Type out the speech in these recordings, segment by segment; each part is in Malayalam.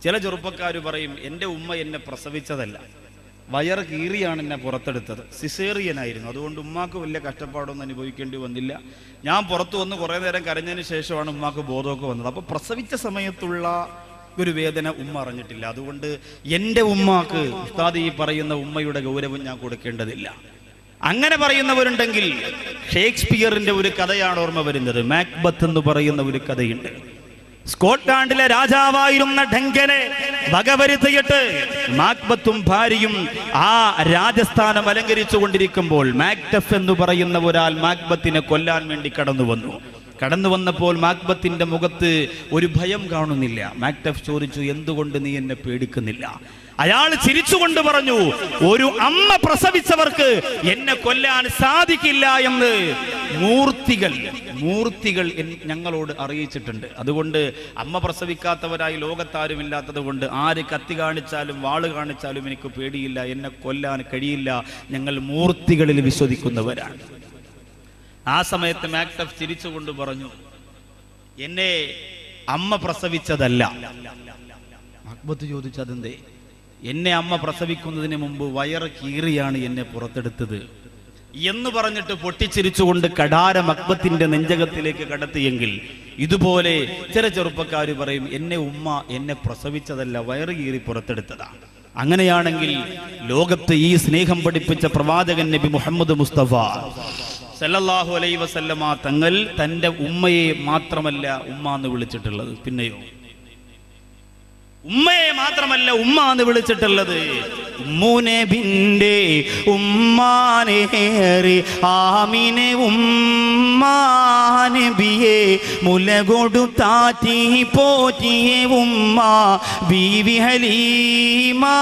ചില ചെറുപ്പക്കാർ പറയും എൻ്റെ ഉമ്മ എന്നെ പ്രസവിച്ചതല്ല വയറ് കീറിയാണ് എന്നെ പുറത്തെടുത്തത് സിസേറിയനായിരുന്നു അതുകൊണ്ട് ഉമ്മാക്ക് വലിയ കഷ്ടപ്പാടൊന്നും അനുഭവിക്കേണ്ടി വന്നില്ല ഞാൻ പുറത്തു വന്ന് കുറേ നേരം കരഞ്ഞതിന് ശേഷമാണ് ഉമ്മാക്ക് ബോധമൊക്കെ വന്നത് അപ്പോൾ പ്രസവിച്ച സമയത്തുള്ള ഒരു വേദന ഉമ്മ അറിഞ്ഞിട്ടില്ല അതുകൊണ്ട് എൻ്റെ ഉമ്മാക്ക് ഉസ്താദ് ഈ പറയുന്ന ഉമ്മയുടെ ഗൗരവം ഞാൻ കൊടുക്കേണ്ടതില്ല അങ്ങനെ പറയുന്നവരുണ്ടെങ്കിൽ ഷേക്സ്പിയറിന്റെ ഒരു കഥയാണ് ഓർമ്മ വരുന്നത് മാക്ബത്ത് എന്ന് പറയുന്ന ഒരു കഥയുണ്ട് സ്കോട്ട്ലാൻഡിലെ രാജാവായിരുന്ന ഡങ്കനെ വകവരുത്തിയിട്ട് മാക്ബത്തും ഭാര്യയും ആ രാജസ്ഥാനം അലങ്കരിച്ചു കൊണ്ടിരിക്കുമ്പോൾ മാക്ടഫ് എന്ന് പറയുന്ന ഒരാൾ മാക്ബത്തിനെ കൊല്ലാൻ വേണ്ടി കടന്നു വന്നു കടന്നു വന്നപ്പോൾ മാക്ബത്തിന്റെ മുഖത്ത് ഒരു ഭയം കാണുന്നില്ല മാക്ടഫ് ചോദിച്ചു എന്തുകൊണ്ട് നീ എന്നെ പേടിക്കുന്നില്ല അയാൾ ചിരിച്ചുകൊണ്ട് പറഞ്ഞു ഒരു അമ്മ പ്രസവിച്ചവർക്ക് എന്നെ കൊല്ലാൻ സാധിക്കില്ല എന്ന് മൂർത്തികൾ മൂർത്തികൾ എൻ- ഞങ്ങളോട് അറിയിച്ചിട്ടുണ്ട് അതുകൊണ്ട് അമ്മ പ്രസവിക്കാത്തവരായി ലോകത്താരുമില്ലാത്തത് കൊണ്ട് ആര് കത്തി കാണിച്ചാലും വാള് കാണിച്ചാലും എനിക്ക് പേടിയില്ല എന്നെ കൊല്ലാൻ കഴിയില്ല ഞങ്ങൾ മൂർത്തികളിൽ വിശ്വസിക്കുന്നവരാണ് ആ സമയത്ത് മാക്ടഫ് ചിരിച്ചുകൊണ്ട് പറഞ്ഞു എന്നെ അമ്മ പ്രസവിച്ചതല്ല അക്ബത്ത് ചോദിച്ചു അതെന്തേ എന്നെ അമ്മ പ്രസവിക്കുന്നതിന് മുമ്പ് വയറ് കീറിയാണ് എന്നെ പുറത്തെടുത്തത് എന്ന് പറഞ്ഞിട്ട് പൊട്ടിച്ചിരിച്ചുകൊണ്ട് കടാരം അക്ബത്തിന്റെ നെഞ്ചകത്തിലേക്ക് കടത്തിയെങ്കിൽ ഇതുപോലെ ചില ചെറുപ്പക്കാർ പറയും എന്നെ ഉമ്മ എന്നെ പ്രസവിച്ചതല്ല വയറ് കീറി പുറത്തെടുത്തതാണ് അങ്ങനെയാണെങ്കിൽ ലോകത്ത് ഈ സ്നേഹം പഠിപ്പിച്ച പ്രവാചകൻ നബി മുഹമ്മദ് മുസ്തഫ സല്ലല്ലാഹു അലൈ വസല്ലമ തങ്ങൾ തന്റെ ഉമ്മയെ മാത്രമല്ല ഉമ്മ എന്ന് വിളിച്ചിട്ടുള്ളത് പിന്നെയോ ഉമ്മയെ മാത്രമല്ല ഉമ്മ എന്ന് വിളിച്ചിട്ടുള്ളത് ഉമ്മൂനെ ബിന്റെ ഉമ്മാനേറി ആമിനെ ഉമ്മാനെ ബിയെ മുലകൊടു താറ്റി പോറ്റിയെ ഉമ്മ ബീവി ഹലീമാ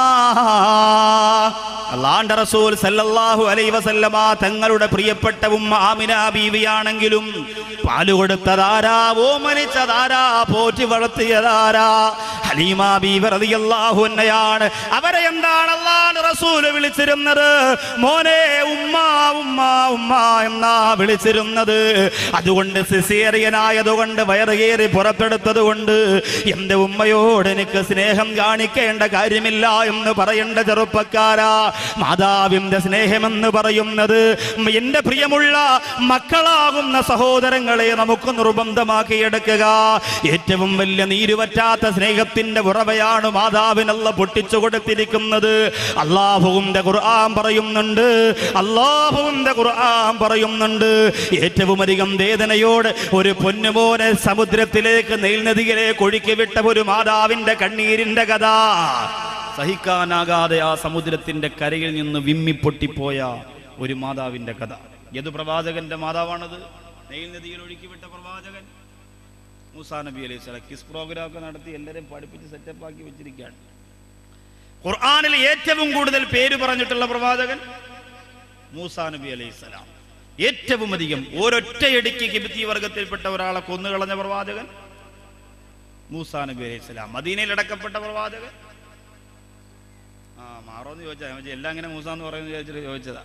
അള്ളാന്റെ റസൂൽ സല്ലല്ലാഹു അലൈ വസല്ലമ തങ്ങളുടെ പ്രിയപ്പെട്ട ഉമ്മ ആമിന ബീവിയാണെങ്കിലും പാല് കൊടുത്തതാരാ ഓമനിച്ചതാരാ പോറ്റി വളർത്തിയതാരാ ഹലീമ ബീവി റളിയല്ലാഹു അൻഹയാണ് അവരെ എന്താണ് അള്ളാന്റെ റസൂൽ വിളിച്ചിരുന്നത് മോനെ ഉമ്മ ഉമ്മ ഉമ്മ എന്നാ വിളിച്ചിരുന്നത് അതുകൊണ്ട് സിസേറിയനായതുകൊണ്ട് വയറുകേറി പുറത്തെടുത്തത് കൊണ്ട് എന്റെ ഉമ്മയോട് എനിക്ക് സ്നേഹം കാണിക്കേണ്ട കാര്യമില്ല എന്ന് പറയേണ്ട ചെറുപ്പക്കാരാ മാതാവിന്റെ സ്നേഹമെന്ന് പറയുന്നത് എന്റെ പ്രിയമുള്ള മക്കളാകുന്ന സഹോദരങ്ങളെ നമുക്ക് നിർബന്ധമാക്കിയെടുക്കുക ഏറ്റവും വലിയ നീരുവറ്റാത്ത സ്നേഹത്തിന്റെ ഉറവയാണ് മാതാവിനല്ല പൊട്ടിച്ചു കൊടുത്തിരിക്കുന്നത് അള്ളാഹുവിന്റെ ഖുർആൻ പറയുന്നുണ്ട് അള്ളാഹുവിന്റെ ഖുർആൻ പറയുന്നുണ്ട് ഏറ്റവും അധികം വേദനയോട് ഒരു പൊന്നുമോനെ സമുദ്രത്തിലേക്ക് നെൽനദിയിലേക്ക് ഒഴുക്കി വിട്ട ഒരു മാതാവിന്റെ കണ്ണീരിന്റെ കഥ സഹിക്കാനാകാതെ ആ സമുദ്രത്തിന്റെ കരയിൽ നിന്ന് വിമ്മിപ്പൊട്ടിപ്പോയ ഒരു മാതാവിന്റെ കഥ ഏത് പ്രവാചകന്റെ മാതാവാണത് നെയിൽ നദിയിൽ ഒഴുക്കി വിട്ട പ്രവാചകൻ മൂസാ നബി അലൈഹി സ്വലാം കിസ് പ്രോഗ്രാം ഒക്കെ നടത്തി എല്ലാവരെയും പഠിപ്പിച്ച് സെറ്റപ്പ് ആക്കി വെച്ചിരിക്കുകയാണ് ഖുർആനിൽ ഏറ്റവും കൂടുതൽ പേര് പറഞ്ഞിട്ടുള്ള പ്രവാചകൻ മൂസാ നബി അലൈഹി സ്വലാം ഏറ്റവും അധികം ഒരൊറ്റയടിക്ക് കിബിത്തി വർഗത്തിൽപ്പെട്ട ഒരാളെ കൊന്നുകളഞ്ഞ പ്രവാചകൻ മൂസാ നബി അലൈഹി സ്വലാം മദീനയിൽ അടക്കപ്പെട്ട പ്രവാചകൻ ആ മാറോന്ന് ചോദിച്ചാ ഞാൻ വിചാരിച്ചു, എല്ലാം അങ്ങനെ മൂസ എന്ന് പറയുന്നത് ചോദിച്ചിട്ട് ചോദിച്ചതാ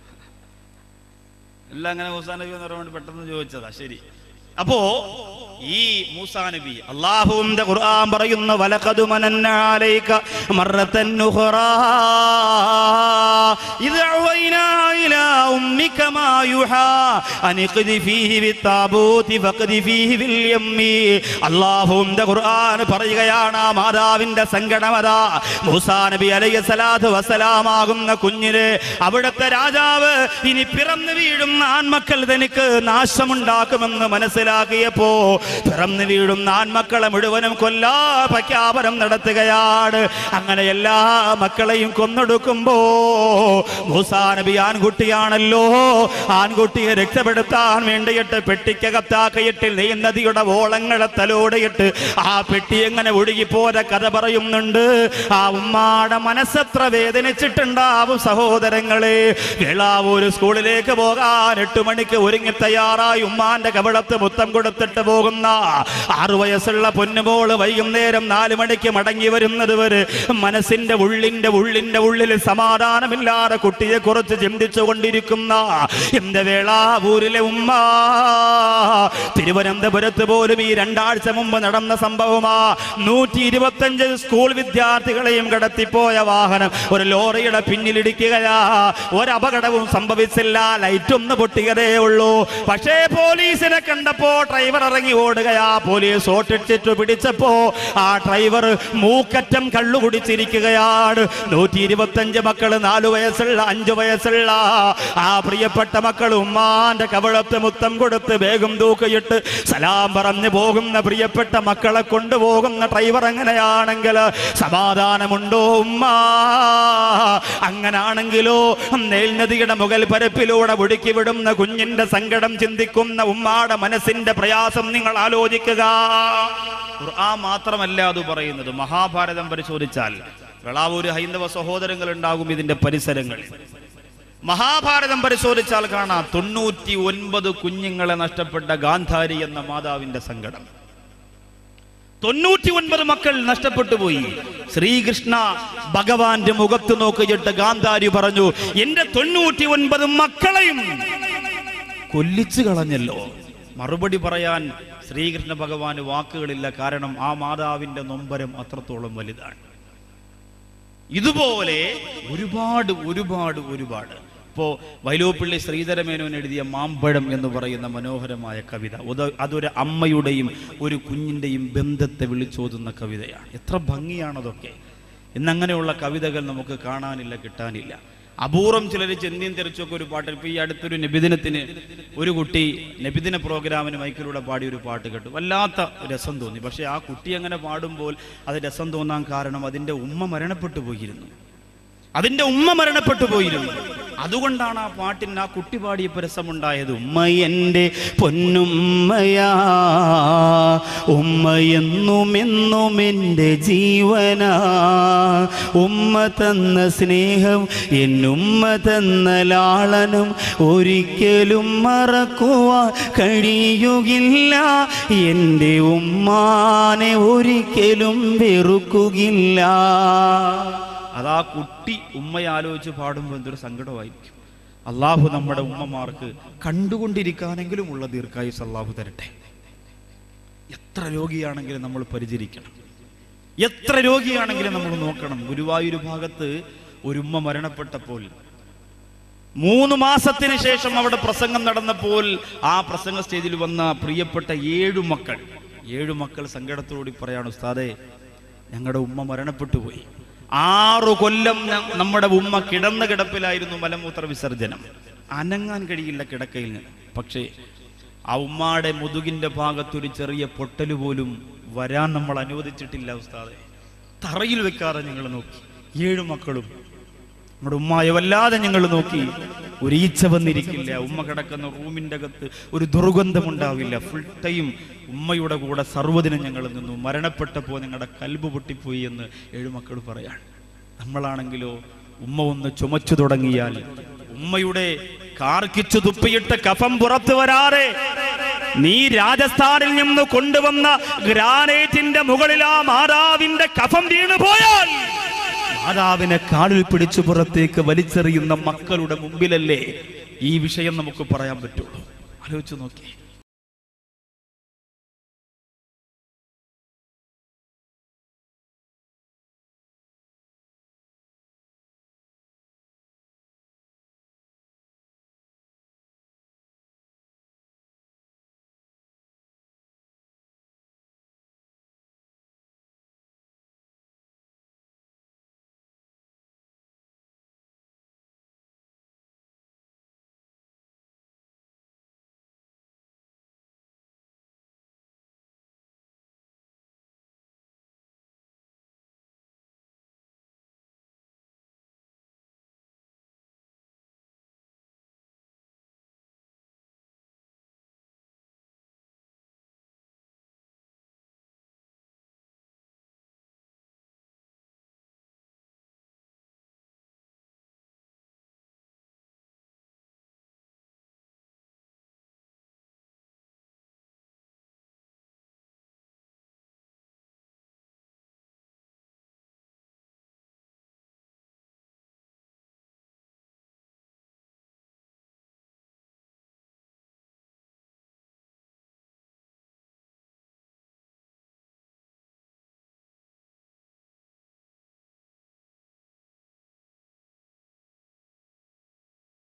എല്ലാം അങ്ങനെ മൂസാ നബി എന്ന് പറയാൻ വേണ്ടി പെട്ടെന്ന് ചോദിച്ചതാ ശരി അപ്പോ ഈ മൂസാ നബി അള്ളാഹുവിന്റെ ഖുർആൻ പറയുന്ന വലഖദു മനന്ന അലൈക മറത്തൻ ഉഖറാ ഇദ് അവൈനാ ഇലാ ഉമ്മിക മാ യുഹാ അനിഖ്ദി ഫീഹി ബിത്താബൂതി ഫഖ്ദി ഫീഹി ബിൽ യമ്മി അള്ളാഹുവിന്റെ ഖുർആൻ പറയുകയാണ് ആ മാതാവിന്റെ സങ്കടമത മൂസാ നബി അലൈഹി സ്വലാത്തു വസ്സലാമാകുന്ന കുഞ്ഞിന് അവിടുത്തെ രാജാവ് ഇനി പിറന്നു വീഴുന്ന ആൺമക്കൾ തനിക്ക് നാശമുണ്ടാക്കുമെന്ന് മനസ്സിലാക്കിയപ്പോ പിറന്നു വീഴുന്ന ആൺമക്കളെ മുഴുവനും കൊല്ലാ പ്രഖ്യാപനം നടത്തുകയാണ് അങ്ങനെ എല്ലാ മക്കളെയും കൊന്നൊടുക്കുമ്പോ മൂസാ നബി ആൺകുട്ടിയാണല്ലോ ആൺകുട്ടിയെ രക്ഷപ്പെടുത്താൻ വേണ്ടിയിട്ട് പെട്ടിക്കകത്താക്കിയിട്ട് നെയ് നദിയുടെ ഓളങ്ങളെ തലോടിയിട്ട് ആ പെട്ടി എങ്ങനെ ഒഴുകിപ്പോര കഥ പറയുന്നുണ്ട് ആ ഉമ്മാടെ മനസ്സെത്ര വേദനിച്ചിട്ടുണ്ടാവും സഹോദരങ്ങളെ വേളാവൂര് സ്കൂളിലേക്ക് പോകാൻ എട്ട് മണിക്ക് ഒരുങ്ങി തയ്യാറായി ഉമ്മാന്റെ കവിളത്ത് മുത്തം കൊടുത്തിട്ട് പോകുന്ന പോകുന്ന ആറു വയസ്സുള്ള പൊന്നുമോള് വൈകുന്നേരം നാല് മണിക്ക് മടങ്ങി വരുന്നത് വരെ മനസ്സിന്റെ ഉള്ളിന്റെ ഉള്ളിന്റെ ഉള്ളിൽ സമാധാനമില്ലാതെ കുട്ടിയെ കുറിച്ച് ചിന്തിച്ചു കൊണ്ടിരിക്കുന്ന എന്റെ വേളാവൂരിലെ ഉമ്മ തിരുവനന്തപുരത്ത് പോലും ഈ രണ്ടാഴ്ച മുമ്പ് നടന്ന സംഭവമാ നൂറ്റി ഇരുപത്തഞ്ച് സ്കൂൾ വിദ്യാർത്ഥികളെയും കടത്തിപ്പോയ വാഹനം ഒരു ലോറിയുടെ പിന്നിലിടിക്കുകയാ ഒരപകടവും സംഭവിച്ചില്ല ലൈറ്റ് ഒന്ന് പൊട്ടിയതേ ഉള്ളൂ പക്ഷേ പോലീസിനെ കണ്ടപ്പോ ഡ്രൈവർ ഇറങ്ങി ഓടുകയാ പോലീസ് ഓട്ടിച്ചിട്ട് പിടിച്ചപ്പോ ആ ഡ്രൈവർ മൂക്കറ്റം കള്ളു കുടിച്ചിരിക്കുകയാണ് നൂറ്റി ഇരുപത്തഞ്ച് മക്കള് നാലു വയസ്സുള്ള അഞ്ചു വയസ്സുള്ള ആ പ്രിയപ്പെട്ട മക്കൾ ഉമ്മാന്റെ കവളത്ത് മുത്തം കൊടുത്ത് വേഗം തൂക്കിയിട്ട് സലാം പറഞ്ഞു പോകുന്ന പ്രിയപ്പെട്ട മക്കളെ കൊണ്ടുപോകുന്ന ഡ്രൈവർ എങ്ങനെയാണെങ്കിൽ സമാധാനമുണ്ടോ ഉമ്മ അങ്ങനാണെങ്കിലോ നെൽനദിയുടെ മുകൾ പരപ്പിലൂടെ ഒടുക്കി വിടുന്ന കുഞ്ഞിന്റെ സങ്കടം ചിന്തിക്കുന്ന ഉമ്മാടെ മനസ്സിന്റെ പ്രയാസം നിങ്ങൾ ആലോചിക്കുക ആ മാത്രമല്ല അത് പറയുന്നത് മഹാഭാരതം പരിശോധിച്ചാൽ വെളാവൂര് ഹൈന്ദവ സഹോദരങ്ങൾ ഉണ്ടാകും ഇതിന്റെ പരിസരങ്ങളിൽ മഹാഭാരതം പരിശോധിച്ചാൽ കാണാം തൊണ്ണൂറ്റി ഒൻപത് കുഞ്ഞുങ്ങളെ നഷ്ടപ്പെട്ട ഗാന്ധാരി എന്ന മാതാവിന്റെ സങ്കടം തൊണ്ണൂറ്റി ഒൻപത് മക്കൾ നഷ്ടപ്പെട്ടു പോയി ശ്രീകൃഷ്ണ ഭഗവാന്റെ മുഖത്ത് നോക്കിയിട്ട് ഗാന്ധാരി പറഞ്ഞു എന്റെ തൊണ്ണൂറ്റി ഒൻപത് മക്കളെയും കൊല്ലിച്ചു കളഞ്ഞല്ലോ മറുപടി പറയാൻ ശ്രീകൃഷ്ണ ഭഗവാന് വാക്കുകളില്ല കാരണം ആ മാതാവിന്റെ നൊമ്പരം അത്രത്തോളം വലുതാണ് ഇതുപോലെ ഒരുപാട് ഒരുപാട് ഒരുപാട് ഇപ്പോ വൈലോപ്പിള്ളി ശ്രീധരമേനോൻ എഴുതിയ മാമ്പഴം എന്ന് പറയുന്ന മനോഹരമായ കവിത ഉത- അതൊരു അമ്മയുടെയും ഒരു കുഞ്ഞിന്റെയും ബന്ധത്തെ വിളിച്ചോതുന്ന കവിതയാണ് എത്ര ഭംഗിയാണതൊക്കെ ഇന്നങ്ങനെയുള്ള കവിതകൾ നമുക്ക് കാണാനില്ല കിട്ടാനില്ല അപൂർവം ചിലർ ചെന്തിയും തെറിച്ചൊക്കെ ഒരു പാട്ട് ഇപ്പൊ ഈ അടുത്തൊരു നബിദിനത്തിന് ഒരു കുട്ടി നബിദിന പ്രോഗ്രാമിന് മൈക്കിലൂടെ പാടിയ ഒരു പാട്ട് കേട്ടു വല്ലാത്ത രസം തോന്നി പക്ഷെ ആ കുട്ടി അങ്ങനെ പാടുമ്പോൾ അത് രസം തോന്നാൻ കാരണം അതിന്റെ ഉമ്മ മരണപ്പെട്ടു പോയിരുന്നു അതിന്റെ ഉമ്മ മരണപ്പെട്ടു പോയിരുന്നു അതുകൊണ്ടാണ് ആ പാട്ടിന് ആ കുട്ടി പാടിയപ്പോൾ രസമുണ്ടായത് ഉമ്മ എൻ്റെ പൊന്നുമ്മയാ ഉമ്മ എന്നും എന്നും എൻ്റെ ജീവനാ ഉമ്മ തന്ന സ്നേഹം എന്നുമ്മ തന്ന ലാളനം ഒരിക്കലും മറക്കുവാൻ കഴിയുകില്ല എൻ്റെ ഉമ്മാനെ ഒരിക്കലും വെറുക്കുകില്ല അതാ കുട്ടി ഉമ്മയെ ആലോചിച്ച് പാടുമ്പോൾ എന്തൊരു സങ്കടമായിരിക്കും അള്ളാഹു നമ്മുടെ ഉമ്മമാർക്ക് കണ്ടുകൊണ്ടിരിക്കാനെങ്കിലും ഉള്ള ദീർഘായുസ് അള്ളാഹു തരട്ടെ എത്ര രോഗിയാണെങ്കിലും നമ്മൾ പരിചരിക്കണം എത്ര രോഗിയാണെങ്കിലും നമ്മൾ നോക്കണം ഗുരുവായൂർ ഭാഗത്ത് ഒരു ഉമ്മ മരണപ്പെട്ടപ്പോൾ മൂന്ന് മാസത്തിന് ശേഷം അവിടെ പ്രസംഗം നടന്നപ്പോൾ ആ പ്രസംഗ സ്റ്റേജിൽ വന്ന പ്രിയപ്പെട്ട ഏഴു മക്കൾ ഏഴു മക്കൾ സങ്കടത്തോടി പറയാണ് ഉസ്താദെ ഞങ്ങളുടെ ഉമ്മ മരണപ്പെട്ടു പോയി ആറു കൊല്ലം ന- നമ്മുടെ ഉമ്മ കിടന്ന കിടപ്പിലായിരുന്നു മലമൂത്ര വിസർജനം അനങ്ങാൻ കഴിയില്ല കിടക്കയിൽ നിന്ന് പക്ഷേ ആ ഉമ്മാടെ മുതുകിന്റെ ഭാഗത്തൊരു ചെറിയ പൊട്ടല് പോലും വരാൻ നമ്മൾ അനുവദിച്ചിട്ടില്ല ഉസ്താദെ തറയിൽ വെക്കാതെ ഞങ്ങൾ നോക്കി ഏഴു മക്കളും നമ്മുടെ ഉമ്മായെ വല്ലാതെ ഞങ്ങൾ നോക്കി ഒരു ഈച്ച വന്നിരിക്കില്ല ഉമ്മ കിടക്കുന്ന റൂമിന്റെ അകത്ത് ഒരു ദുർഗന്ധമുണ്ടാവില്ല ഫുൾ ടൈം ഉമ്മയുടെ കൂടെ സർവ്വദിനം ഞങ്ങൾ നിന്നു മരണപ്പെട്ടപ്പോൾ ഞങ്ങളുടെ കൽബ് പൊട്ടിപ്പോയി എന്ന് ഏഴുമക്കൾ പറയാണ് നമ്മളാണെങ്കിലോ ഉമ്മ ഒന്ന് ചുമച്ചു തുടങ്ങിയാൽ ഉമ്മയുടെ കാർക്കിച്ചു തുപ്പിയിട്ട് കഫം പുറത്തു വരാതെ നീ രാജസ്ഥാനിൽ നിന്ന് കൊണ്ടുവന്ന ഗ്രാനൈറ്റിന്റെ മുകളിൽ ആ മാതാവിന്റെ കഫം വീണു പോയാൽ മാതാവിനെ കാലിൽ പിടിച്ചു പുറത്തേക്ക് വലിച്ചെറിയുന്ന മക്കളുടെ മുമ്പിലല്ലേ ഈ വിഷയം നമുക്ക് പറയാൻ പറ്റുള്ളൂ ആലോചിച്ചു നോക്കി